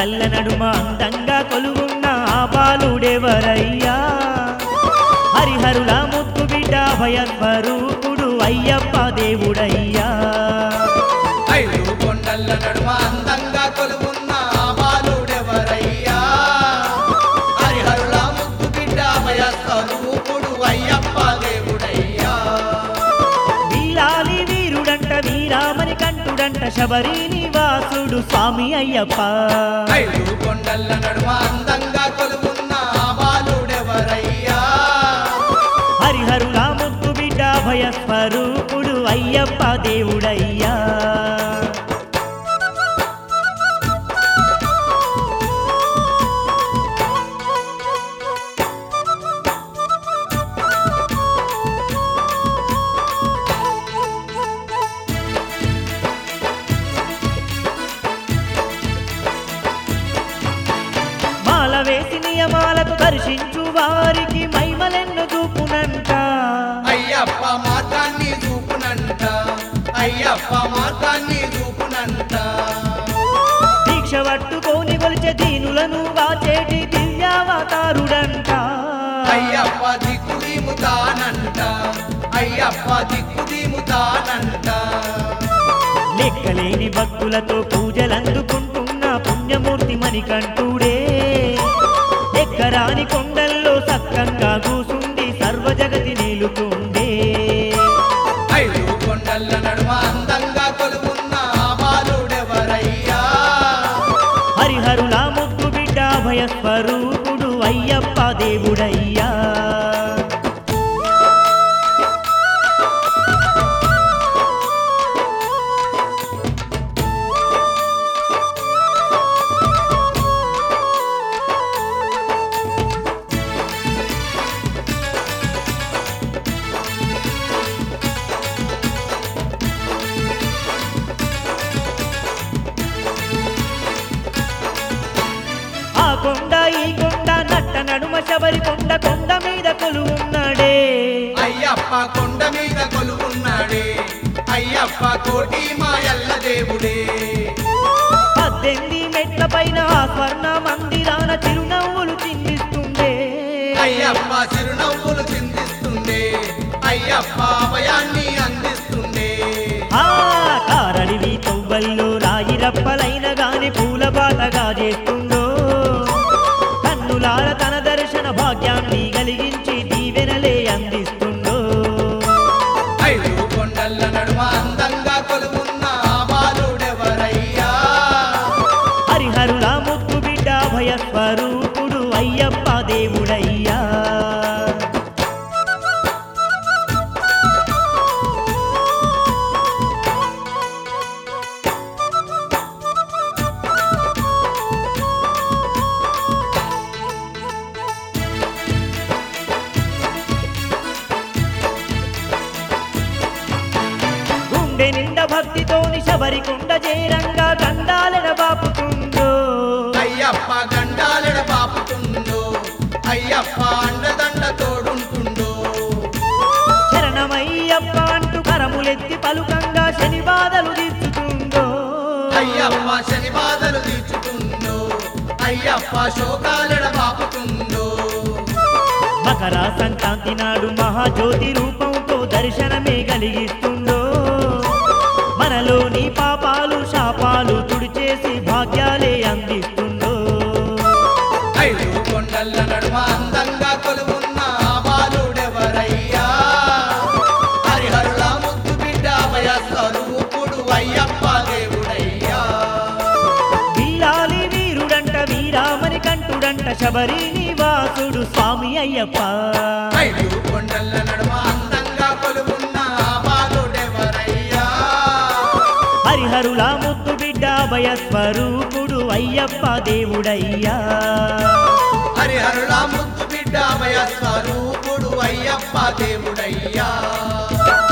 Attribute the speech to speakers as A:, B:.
A: కొండల్ల నడుమ అందంగా కొలువున్న ఆ బాలుడెవరయ్యా హరిహరుల ముద్దు బిడ్డ భయస్వరూపుడు అయ్యప్ప దేవుడయ్యా
B: ఐదు కొండల నడుమ అందంగా కొలువున్న ఆ బాలుడెవరయ్యా హరిహరుల ముద్దు బిడ్డ భయ స్వరూపుడు అయ్యప్ప దేవుడయ్యా
A: వీరాలి వీరుడంట వీరామని కంటుడంట శబరి నివాసుడు స్వామి అయ్యప్ప
B: ఐదు కొండల నడుమ అందంగా కొలువున్న ఆ బాలుడెవరయ్యా
A: హరిహరుల ముద్దు బిడ్డ భయస్వరూపుడు అయ్యప్ప దేవుడయ్యా మాల వేసి నియమాలకు దర్శించు వారికి మైమలెన్ను చూపునంట
B: అయ్యప్ప మార్గాన్ని చూపునంట అయ్యప్ప మార్గాన్ని చూపునంట
A: దీక్ష పట్టుకోని కొలిచే దీనులను వాచేటి దివ్యావతారుడంట
B: అయ్యప్ప దిక్కు దిముతానంట అయ్యప్ప దిక్కు దిముతానంట
A: లెక్కలేని భక్తులతో పూజలందుకుంటున్న పుణ్యమూర్తి మణికంఠుడే ఎక్కరాని కొండల్లో సక్కంగా కూసుండి సర్వజగతి నిలుతుండే
B: ఐదు కొండల నడుమ అందంగా కొలువున్న ఆ బాలుడెవరయ్యా
A: హరిహరుల ముద్దు బిడ్డ భయస్వరూపుడు అయ్యప్ప దేవుడయ్యా ఆ కొండ ఈ కొండ నట్ట నడుమ శబరి కొండ కొండ మీద కొలువున్నాడే
B: అయ్యప్ప కొండ మీద కొలువున్నాడే అయ్యప్ప కోటి మాయల్ల దేవుడే
A: పద్దెనిమిది మెట్ల పైన ఆ స్వర్ణ మందిరాన చిరునవ్వులు చిందిస్తుండే
B: అయ్యప్ప చిరునవ్వులు చిందిస్తుండే అయ్యప్ప అభయాన్ని అందిస్తుండే
A: ఆ కారడివి తొవ్వల్లో రాయి రప్పలైన గాని పూల బాటగా చేస్తుండో కన్నులార తన దర్శన భాగ్యాన్ని కలిగించి దీవెనలే అందిస్తుండో
B: ఐదు కొండల నడుమ అందంగా కొలువున్న ఆ బాలుడెవరయ్యా
A: హరిహరుల ముద్దు బిడ్డ భయస్వరూపుడు అయ్యప్ప దేవుడయ్యా గుండె నిండా భక్తితోని శబరి కొండ చేరంగా గండాలెన బాపుతుందో
B: అయ్యప్ప గండాలెడ పాపుతుందో అయ్యప్ప అండదండ తోడుంటుండో
A: శరణమయ్యప్ప అంటూ కరములెత్తి పలుకంగా శని బాధలు తీర్చుతుందో
B: అయ్యప్ప శని బాధలు తీర్చుతుందో అయ్యప్ప శోకాలెడ పాపుతుందో
A: మకర సంక్రాంతి నాడు మహాజ్యోతి రూపంతో దర్శనమే కలిగిస్తుందో మనలోని పాపాలు శాపాలు తుడిచేసి భాగ్యాలే అందిస్తుందో
B: ఐదు కొండల నడుమ అందంగా కొలువున్న ఆ బాలుడెవరయ్యా హరిహరుల ముద్దు బిడ్డ భయ స్వరూపుడు అయ్యప్ప దేవుడయ్యా
A: వీరాలి వీరుడంట వీరామని కంటుడంట శబరి నివాసుడు స్వామి అయ్యప్ప
B: ఐదు కొండల నడుమ అందంగా కొలువున్న ఆ బాలుడెవరయ్యా
A: హరిహరుల ముద్దు బిడ్డ భయస్వరూపుడు అయ్యప్ప దేవుడయ్యా
B: హరిహరుల ముద్దు బిడ్డ భయ స్వరూపుడు అయ్యప్ప దేవుడయ్యా